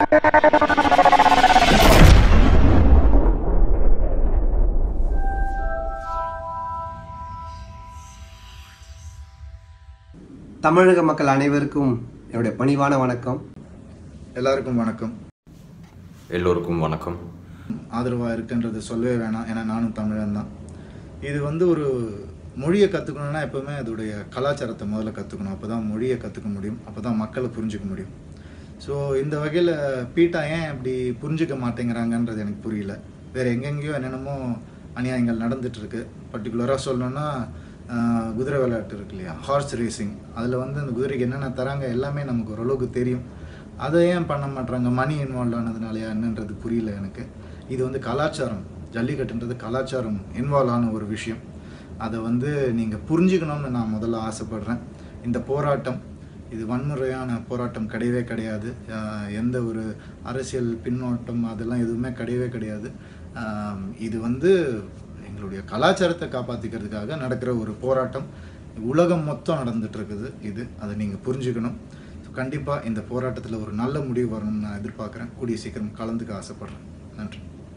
தமிழக மக்கள் அனைவருக்கும் என்னுடைய பணிவான வணக்கம் எல்லாருக்கும் வணக்கம் எல்லோருக்கும் வணக்கம் ஆதரவாக இருக்குன்றது சொல்லவே வேணாம் ஏன்னா நானும் தமிழன் தான் இது வந்து ஒரு மொழியை கற்றுக்கணுன்னா எப்போவுமே அதோடைய கலாச்சாரத்தை முதல்ல கற்றுக்கணும் அப்போ தான் மொழியை கற்றுக்க முடியும் அப்போ தான் மக்களை புரிஞ்சுக்க முடியும் ஸோ இந்த வகையில் பீட்டா ஏன் இப்படி புரிஞ்சுக்க மாட்டேங்கிறாங்கன்றது எனக்கு புரியல வேறு எங்கெங்கேயோ என்னென்னமோ அநியாயங்கள் நடந்துகிட்ருக்கு பர்டிகுலராக சொல்லணுன்னா ஆஹ், குதிரை விளையாட்டு இருக்கு இல்லையா ஹார்ஸ் ரேசிங் அதில் வந்து அந்த குதிரைக்கு என்னென்ன தராங்க எல்லாமே நமக்கு ஓரளவுக்கு தெரியும் அதை ஏன் பண்ண மாட்றாங்க மணி இன்வால்வ் ஆனதுனாலயா என்னன்றது புரியல எனக்கு இது வந்து கலாச்சாரம் ஜல்லிக்கட்டுன்றது கலாச்சாரம் இன்வால்வ் ஆன ஒரு விஷயம் அதை வந்து நீங்கள் புரிஞ்சுக்கணும்னு நான் முதல்ல ஆசைப்படுறேன் இந்த போராட்டம் இது வன்முறையான போராட்டம் கிடையவே கிடையாது ஆஹ் எந்த ஒரு அரசியல் பின்னோட்டம் அதெல்லாம் எதுவுமே கிடையவே கிடையாது ஆஹ் இது வந்து எங்களுடைய கலாச்சாரத்தை காப்பாற்றிக்கிறதுக்காக நடக்கிற ஒரு போராட்டம் உலகம் மொத்தம் நடந்துட்டு இருக்குது இது அதை நீங்கள் புரிஞ்சுக்கணும் ஸோ கண்டிப்பாக இந்த போராட்டத்தில் ஒரு நல்ல முடிவு வரணும்னு நான் எதிர்பார்க்குறேன் கூடிய சீக்கிரம் கலந்துக்க ஆசைப்பட்றேன் நன்றி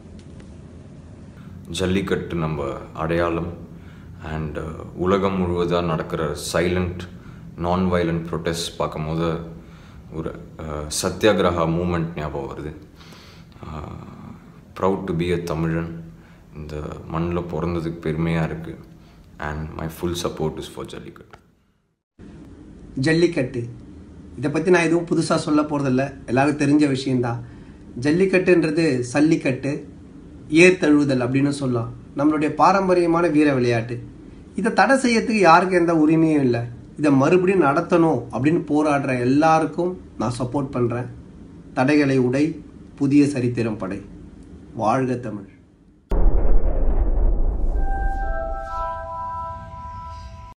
ஜல்லிக்கட்டு நம்ம அடையாளம் அண்ட் உலகம் முழுவதாக நடக்கிற சைலண்ட் நான் வயலண்ட் ப்ரொட்டஸ்ட் பார்க்கும்போது ஒரு அஹ், சத்தியாகிரகா மூமெண்ட் ஞாபகம் வருது ப்ரவுட் டு பி அ தமிழன் இந்த மண்ணில் பிறந்ததுக்கு பெருமையாக இருக்குது and my full support is for jallikattu jallikattu இதை பற்றி நான் எதுவும் புதுசாக சொல்ல போகிறதில்ல எல்லாருக்கும் தெரிஞ்ச விஷயந்தான் ஜல்லிக்கட்டுன்றது சல்லிக்கட்டு ஏர் தழுவுதல் அப்படின்னு சொல்லலாம் நம்மளுடைய பாரம்பரியமான வீர விளையாட்டு இதை தடை செய்யறதுக்கு யாருக்கும் எந்த உரிமையும் இல்லை இதை மறுபடியும் நடத்தணும் அப்படின்னு போராடுற எல்லாருக்கும் நான் சப்போர்ட் பண்ணுறேன் தடைகளை உடை புதிய சரித்திரம் படை வாழ்க தமிழ்